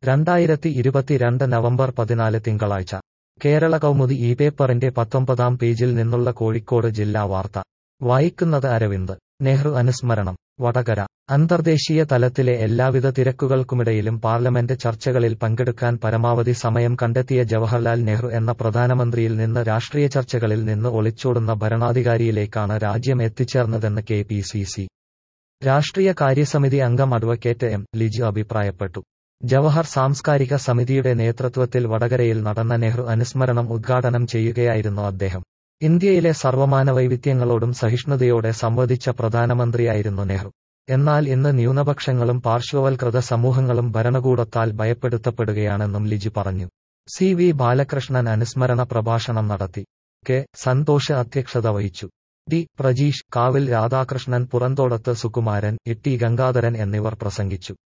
രണ്ടായിരത്തി ഇരുപത്തിരണ്ട് നവംബർ പതിനാല് തിങ്കളാഴ്ച കേരള കൗമുദി ഈ പേപ്പറിന്റെ പത്തൊമ്പതാം പേജിൽ നിന്നുള്ള കോഴിക്കോട് ജില്ലാ വാർത്ത വായിക്കുന്നത് അരവിന്ദ് നെഹ്റു അനുസ്മരണം വടകര അന്തർദേശീയ തലത്തിലെ എല്ലാവിധ തിരക്കുകൾക്കുമിടയിലും പാർലമെന്റ് ചർച്ചകളിൽ പങ്കെടുക്കാൻ പരമാവധി സമയം കണ്ടെത്തിയ ജവഹർലാൽ നെഹ്റു എന്ന പ്രധാനമന്ത്രിയിൽ നിന്ന് രാഷ്ട്രീയ ചർച്ചകളിൽ നിന്ന് ഒളിച്ചോടുന്ന ഭരണാധികാരിയിലേക്കാണ് രാജ്യം എത്തിച്ചേർന്നതെന്ന് കെ പി സി സി രാഷ്ട്രീയ കാര്യസമിതി അംഗം അഡ്വക്കേറ്റ് എം ലിജു അഭിപ്രായപ്പെട്ടു ജവഹർ സാംസ്കാരിക സമിതിയുടെ നേതൃത്വത്തിൽ വടകരയിൽ നടന്ന നെഹ്റു അനുസ്മരണം ഉദ്ഘാടനം ചെയ്യുകയായിരുന്നു അദ്ദേഹം ഇന്ത്യയിലെ സർവമാന വൈവിധ്യങ്ങളോടും സഹിഷ്ണുതയോടെ സംവദിച്ച പ്രധാനമന്ത്രിയായിരുന്നു നെഹ്റു എന്നാൽ ഇന്ന് ന്യൂനപക്ഷങ്ങളും പാർശ്വവൽകൃത സമൂഹങ്ങളും ഭരണകൂടത്താൽ ഭയപ്പെടുത്തപ്പെടുകയാണെന്നും ലിജു പറഞ്ഞു സി വി ബാലകൃഷ്ണൻ അനുസ്മരണ പ്രഭാഷണം നടത്തി കെ സന്തോഷ് അധ്യക്ഷത വഹിച്ചു ഡി പ്രജീഷ് കാവിൽ രാധാകൃഷ്ണൻ പുറന്തോടത്ത് സുകുമാരൻ ഇട്ടി ഗംഗാധരൻ എന്നിവർ പ്രസംഗിച്ചു